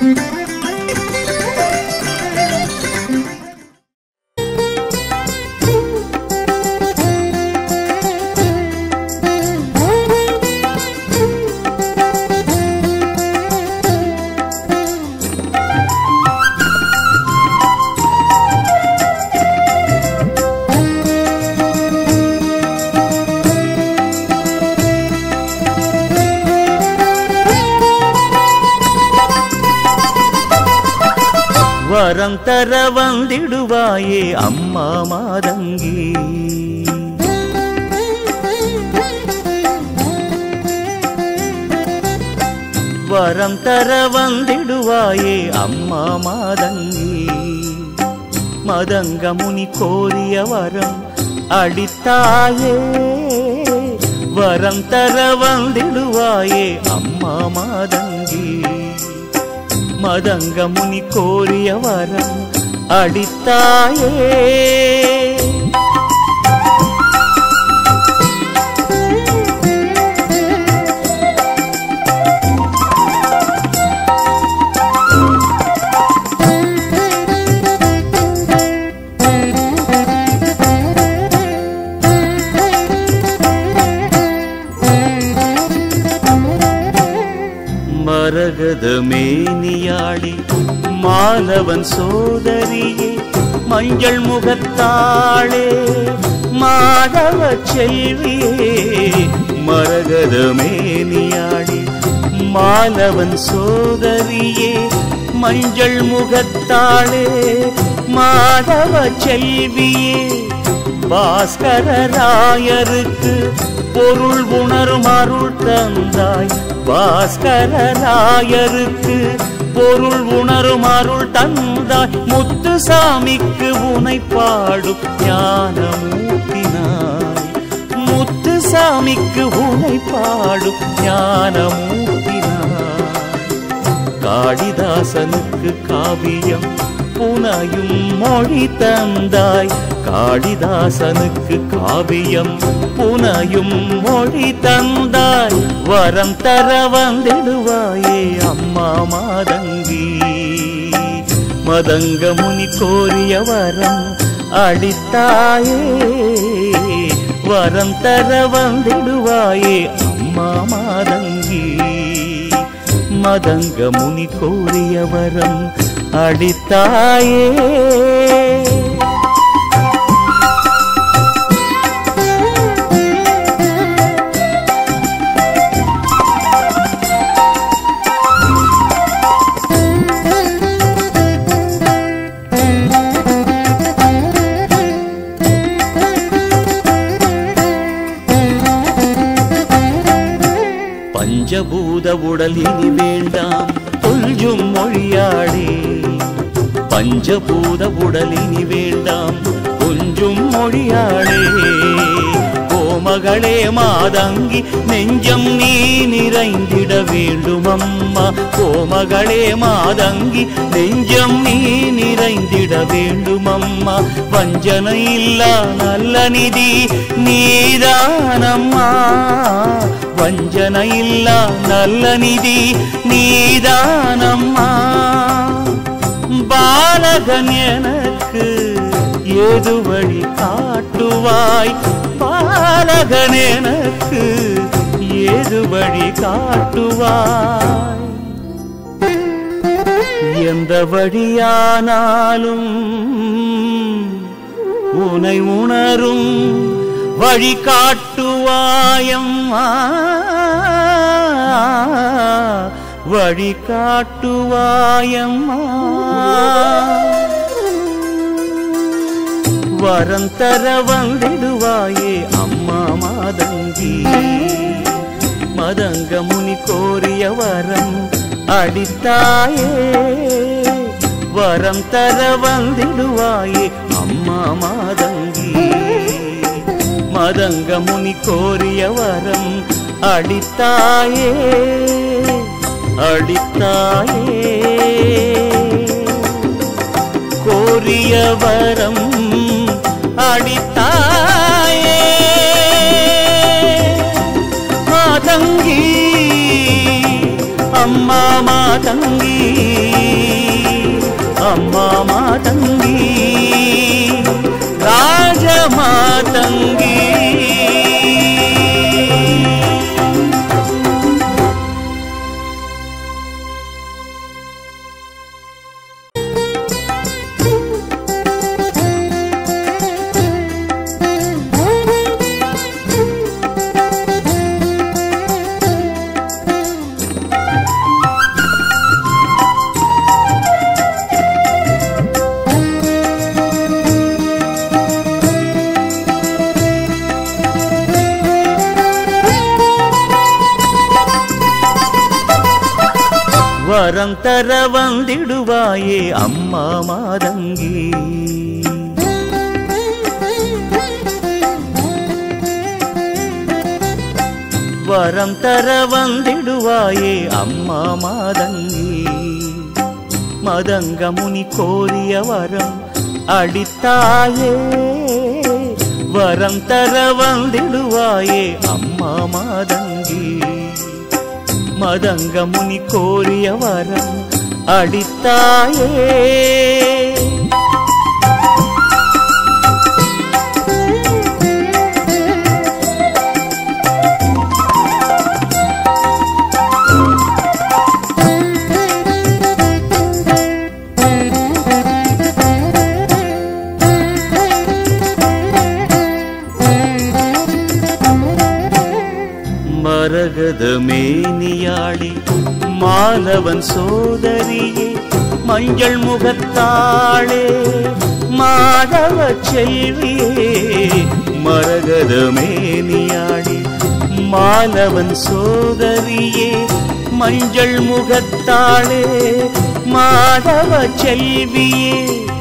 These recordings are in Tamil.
வரம் தர வந்திடுவாயே அம்மா மாதங்கி வரம் தர வந்திடுவாயே அம்மா மாதங்கி மதங்க முனி கோரிய வரம் அடித்தாயே வரம் தர வந்திடுவாயே அம்மா மாதங்கி மதங்க முனி கோரிய வரம் அடித்தாயே மரகத மேனியாளி மாலவன் சோதரியே மஞ்சள் முகத்தாளே மாதவ செல்வியே மரகத மேனியாளி மாலவன் சோதரியே மஞ்சள் முகத்தாளே மாதவ செல்வியே பாஸ்கரராயருக்கு பொருள் உணரும் அருள் தந்தாய் பாஸ்கரராயருக்கு பொருள் உணரும் அருள் தந்தாய் முத்துசாமிக்கு உனை பாடும் ஞானமூட்டினாய் முத்துசாமிக்கு உனை பாடும் ஞானமூட்டினாய் காளிதாசனுக்கு காவியம் புனையும் மொழி தந்தாய் காளிதாசனுக்கு காவியம் புனையும் மொழி தந்தாய் வரம் தர வந்திடுவாயே அம்மா மாதங்கி மதங்க முனி கோரிய வரம் அளித்தாயே வரம் தர வந்திடுவாயே அம்மா மாதங்கி மதங்க முனி கோரிய வரம் அடித்தாயே பஞ்சபூத உடல் இனி வேண்டாம் கொஞ்சும் மொழியாடே பஞ்சபூத உடல் இனி வேண்டாம் கொஞ்சும் மொழியாடே கோமகளே மாதங்கி நெஞ்சம் நீ நிறைந்திட வேண்டும் அம்மா கோமகளே மாதங்கி நெஞ்சம் நீ நிறைந்திட வேண்டும் அம்மா வஞ்சனை இல்லா நல்ல நிதி நீதானம்மா வஞ்சனை இல்லா நல்ல நிதி நீதானம்மா பாலகன் எனக்கு ஏது வழி காட்டுவாய் பாலகன் எனக்கு ஏது வழி காட்டுவாய் எந்த வழியானாலும் உனை உணரும் வழி காட்டுவாயம்மா வழி காட்டுவாயம்மா வரம் தர வந்திடுவாயே அம்மா மாதங்கி மதங்க முனி கோரிய வரம் அடித்தாயே வரம் தர வந்திடுவாயே அம்மா மாதங்கி மதங்க முனி கோரிய வரம் அடித்தாயே அடித்தாயே கோரிய வரம் அடித்தாயே மாதங்கி அம்மா மாதங்கி அம்மா மாதங்கி ராஜ மாதங்கி வரம் தர வந்திடுவாயே அம்மா மாதங்கி வரம் தர வந்திடுவாயே அம்மா மாதங்கி மதங்க முனி கோரிய வரம் அடித்தாயே வரம் தர வந்திடுவாயே அம்மா மாதங்கி மதங்க முனி கோரிய வரம் அடித்தாயே மரகத மேனியாடி மாலவன் சோதரியே மஞ்சள் முகத்தாளே மாதவ செல்வியே மரகத மேனியாடி மாலவன் சோதரியே மஞ்சள் முகத்தாளே மாதவ செல்வியே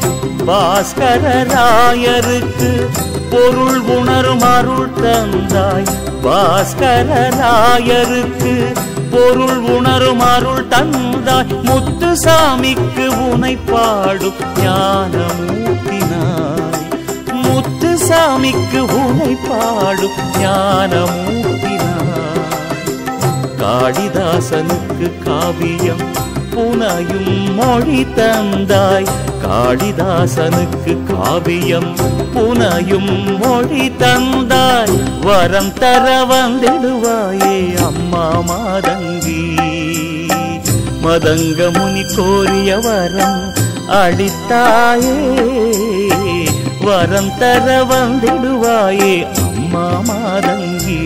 பாஸ்கரராயருக்கு பொருள் உணரும் அருள் தந்தாய் பாஸ்கரராயருக்கு பொருள் உணரும் அருள் தந்தாய் முத்துசாமிக்கு உனை பாடும் ஞானமூட்டினாய் முத்துசாமிக்கு உனை பாடும் ஞானமூட்டினாய் காளிதாசனுக்கு காவியம் புனையும் மொழி தந்தாய் காளிதாசனுக்கு காவியம் புனையும் மொழி தந்தாய் வரம் தர வந்திடுவாயே அம்மா மாதங்கி மதங்க முனி கோரிய வரம் அடித்தாயே வரம் தர வந்திடுவாயே அம்மா மாதங்கி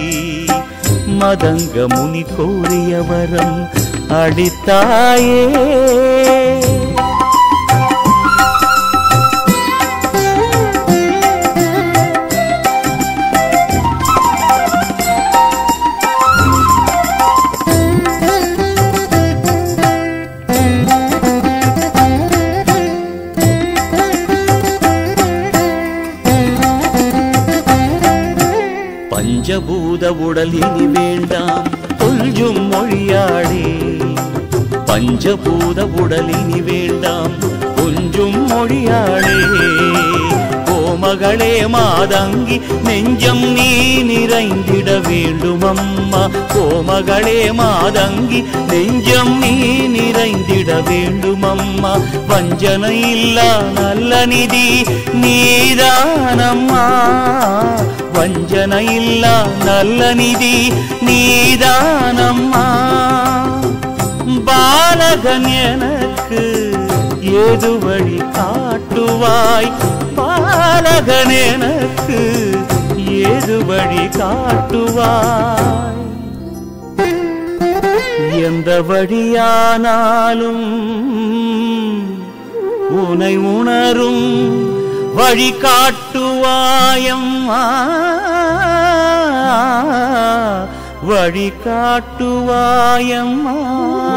மதங்க முனி கோரிய வரம் அடித்தாயே பஞ்சபூத உடல் இனி வேண்டாம் கொஞ்சும் மொழியாடே பஞ்சபூத உடல் இனி வேண்டாம் கொஞ்சும் மொழியாடே கோமகளே மாதங்கி நெஞ்சம் நீ நிறைந்திட வேண்டும் அம்மா கோமகளே மாதங்கி நெஞ்சம் நீ நிறைந்திட வேண்டும் அம்மா வஞ்சனை இல்லா நல்ல நிதி நீதானம்மா வஞ்சனை இல்லா நல்ல நிதி நீதானம்மா பாலகன் எனக்கு ஏது வழி காட்டுவாய் பாலகன் எனக்கு ஏது வழி காட்டுவாய் எந்த வழியானாலும் உனை உணரும் வழி காட்டுவாயம்மா வழி காட்டுவாயம்மா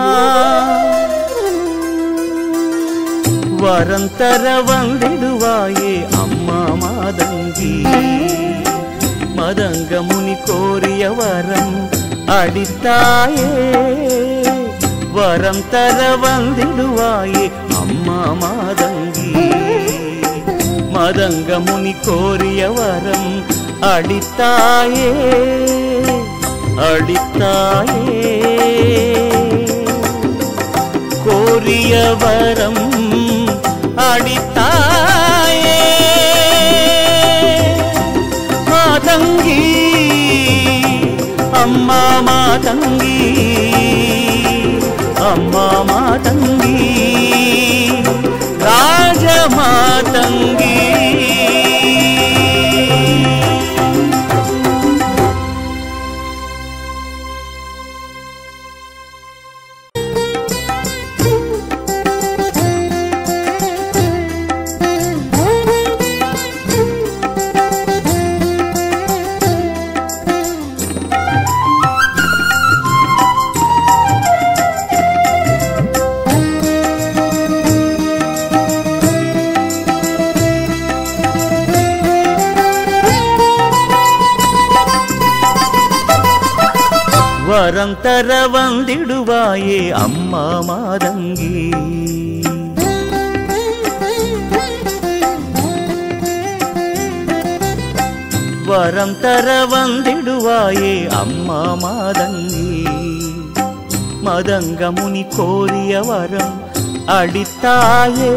வரம் தர வந்திடுவாயே அம்மா மாதங்கி மதங்க முனி கோரிய வரம் அடித்தாயே வரம் தர வந்திடுவாயே அம்மா மாதங்கி மதங்க முனி கோரிய வரம் அடித்தாயே அடித்தாயே கோரிய வரம் அடித்தாயே மாதங்கி அம்மா மாதங்கி அம்மா மாதங்கி ராஜ மாதங்கி வரம் தர வந்திடுவாயே அம்மா மாதங்கி வரம் தர வந்திடுவாயே அம்மா மாதங்கி மதங்க முனி கோரிய வரம் அடித்தாயே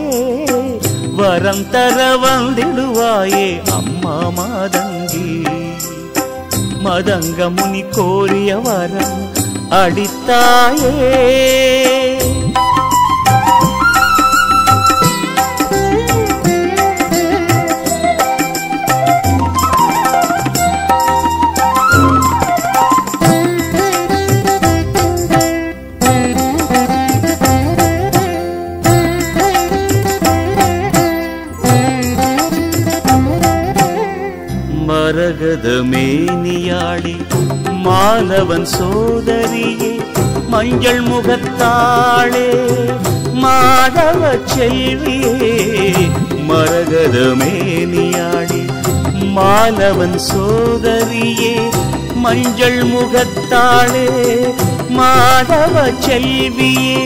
வரம் தர வந்திடுவாயே அம்மா மாதங்கி மதங்க முனி கோரிய வரம் அடித்தாயே மரகத மேனியாடி மாலவன் சோதரியே மஞ்சள் முகத்தாளே மாதவ செல்வியே மரகத மேனியாடி மாலவன் சோதரியே மஞ்சள் முகத்தாளே மாதவ செல்வியே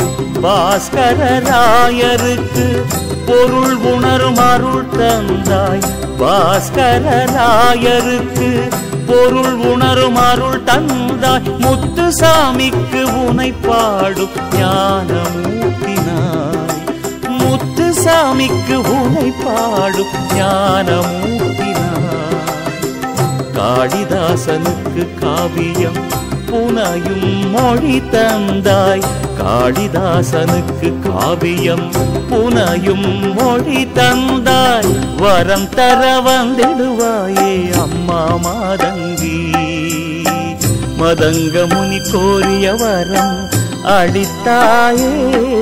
பாஸ்கரராயருக்கு பொருள் உணரும் அருள் தந்தாய் பாஸ்கரராயருக்கு பொருள் உணரும் அருள் தந்தாய் முத்துசாமிக்கு உனை பாடும் ஞானமூட்டினாய் முத்துசாமிக்கு உனை பாடும் ஞானமூட்டினாய் காளிதாசனுக்கு காவியம் புனையும் மொழி தந்தாய் காளிதாசனுக்கு காவியம் புனையும் மொழி தந்தாய் வரம் தர வந்திடுவாயே அம்மா மாதங்கி மதங்க முனி கோரிய வரம் அடித்தாயே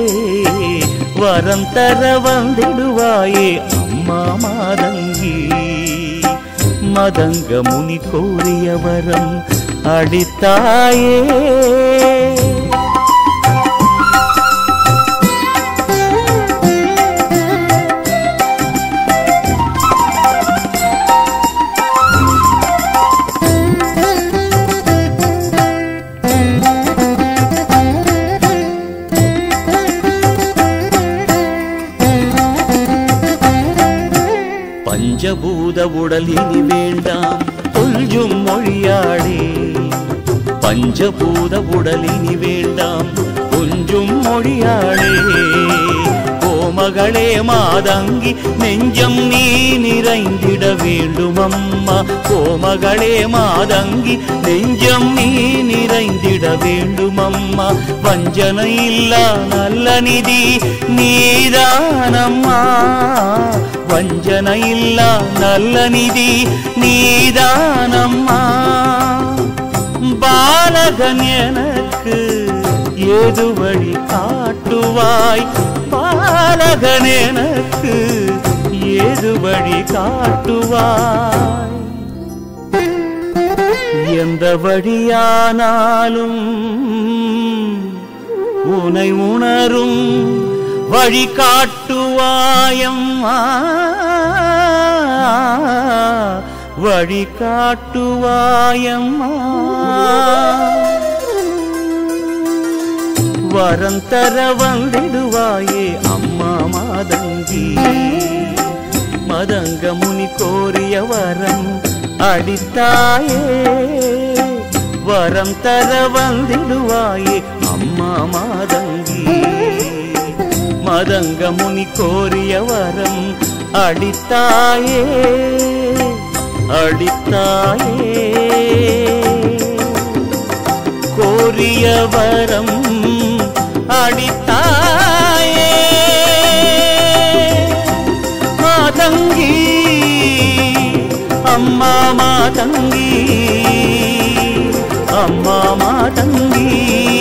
வரம் தர வந்திடுவாயே அம்மா மாதங்கி மதங்க முனி கோரிய வரம் அடித்தாயே பஞ்சபூத உடல் இனி வேண்டாம் கொஞ்சும் மொழியாடே பஞ்சபூத உடல் இனி வேண்டாம் கொஞ்சும் மொழியாடே கோமகளே மாதங்கி நெஞ்சம் நீ நிறைந்திட வேண்டும் அம்மா கோமகளே மாதங்கி நெஞ்சம் நீ நிறைந்திட வேண்டும் அம்மா வஞ்சனை இல்லா நல்ல நிதி நீதானம்மா வஞ்சனை இல்லா நல்ல நிதி நீதானம்மா பாலகன் எனக்கு ஏது வழி காட்டுவாய் பாலகன் எனக்கு ஏது வழி காட்டுவாய் எந்த வழியானாலும் உனை உணரும் வழி காட்டுவாயம்மா வழி காட்டுவாயம்மா வரம் தர வந்திடுவாயே அம்மா மாதங்கி மதங்க முனி கோரிய வரம் அடித்தாயே வரம் தர வந்திடுவாயே அம்மா மாதங்கி மதங்க முனி கோரிய வரம் அடித்தாயே அடித்தாயே கோரிய வரம் அடித்தாயே மாதங்கி அம்மா மாதங்கி அம்மா மாதங்கி